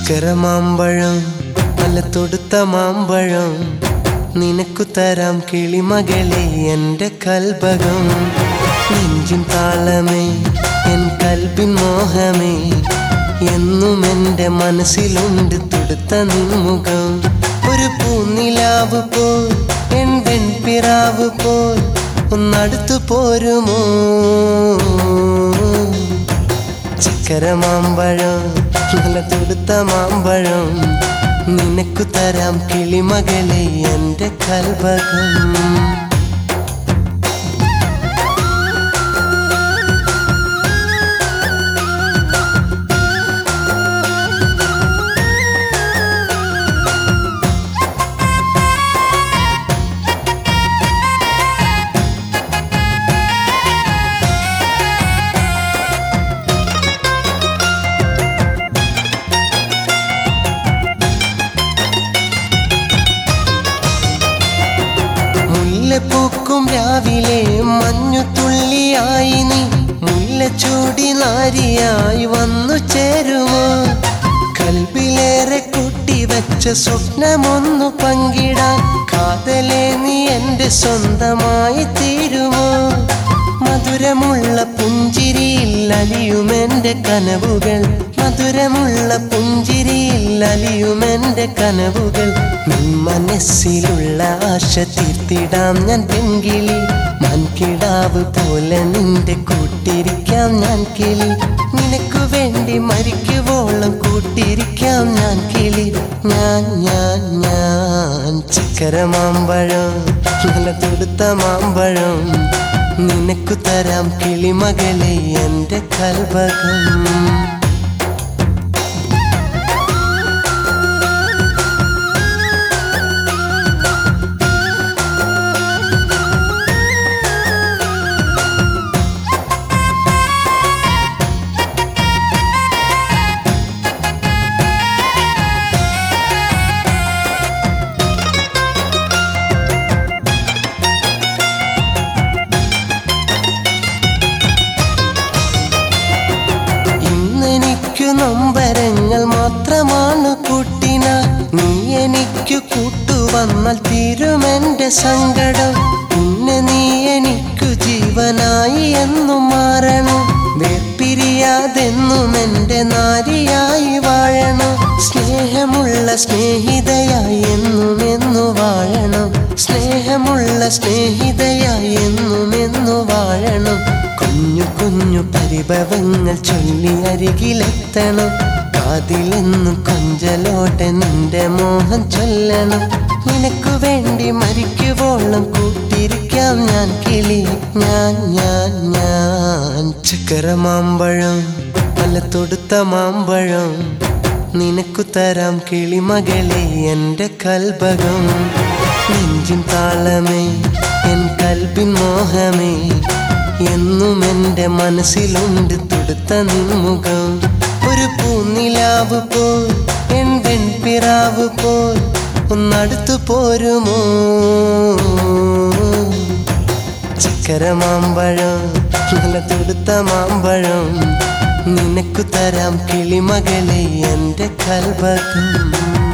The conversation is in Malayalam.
ചക്കര മാമ്പഴം നല്ല തൊടുത്ത മാമ്പഴം നിനക്കു തരാം കിളിമകളെ എൻ്റെ കൽബകം നെഞ്ചിൻ താളമേ എൻ കൽബിൻ മോഹമേ എന്നും എൻ്റെ മനസ്സിലുണ്ട് തൊടുത്ത നിൻമുഖം ഒരു പൂനിലാവ് പോൽ എൻ വെൺപിറാവ് പോൽ ഒന്നടുത്തു പോരുമോ ചക്കര മാമ്പഴം നല്ല തൊടുത്ത മാമ്പഴം നിനക്കു തരാം കിളിമകളെ എൻ്റെ കൽബകം മുല്ലപ്പൂക്കും രാവിലെ മഞ്ഞു തുള്ളിയായി നീ മുല്ലച്ചൂടി നാരിയായി വന്നു ചേരുമോ കൽബിലേറെ കൂട്ടിവെച്ച സ്വപ്നമൊന്നു പങ്കിടാൻ കാതലെ നീ എൻ്റെ സ്വന്തമായി തീരുമോ മധുരമുള്ള പുഞ്ചിരിയിൽ അലിയുമെൻ്റെ കനവുകൾ മധുരമുള്ള പുഞ്ചിരിയിൽ അലിയുമെൻ്റെ കനവുകൾ നിൻ മനസ്സിലുള്ള ആശ തീർത്തിടാം ഞാൻ പെൺകിളി മൺകിടാവ് പോലെ നിന്റെ കൂട്ടിരിക്കാം ഞാൻ കിളി നിനക്കു വേണ്ടി മരിക്കുവോളം കൂട്ടിരിക്കാം ഞാൻ കിളി ഞാൻ ഞാൻ ഞാൻ ചക്കര മാമ്പഴം നല്ല തൊടുത്ത മാമ്പഴം നിനക്കു തരാം കിളിമകളെ എൻ്റെ കൽബകം ഇന്നെനിക്കു നൊമ്പരങ്ങൾ മാത്രമാണ് കൂട്ടിന നീ എനിക്കു കൂട്ടുവന്നാൽ തീരുമെന്റെ സങ്കടം പിന്നെ നീ എനിക്കു ജീവനായി എന്നും മാറണം വേർപിരിയാതെന്നും എൻ്റെ നാരിയായി വാഴണം സ്നേഹമുള്ള സ്നേഹിതയായി എന്നും എന്നു വാഴണം സ്നേഹമുള്ള സ്നേഹിതയായി എന്നും എന്നു വാഴണം കുഞ്ഞു കുഞ്ഞു പരിഭവങ്ങൾ ചൊല്ലി അരികിലെത്തണം കാതിലെന്നു കൊഞ്ചലോടെ നിന്റെ മോഹം ചൊല്ലണം നിനക്കു വേണ്ടി മരിക്കുവോളം കൂട്ടിരിക്കാം ഞാൻ കിളി ഞാൻ ഞാൻ ഞാൻ ചക്കര മാമ്പഴം നല്ല തൊടുത്ത മാമ്പഴം നിനക്കു തരാം കിളിമകളെ എൻ്റെ കൽബകം നെഞ്ചിൻ താളമേ എൻ കൽബിൻ മോഹമേ എന്നും എൻ്റെ മനസ്സിലുണ്ട് തൊടുത്ത നിൻമുഖം ഒരു പൂനിലാവ് പോൽ എൻ വെൺപിറാവ് പോൽ ഒന്നടുത്തു പോരുമോ ചക്കര മാമ്പഴം നല്ല തൊടുത്ത മാമ്പഴം നിനക്കു തരാം കിളിമകളെ എൻ്റെ കൽബകം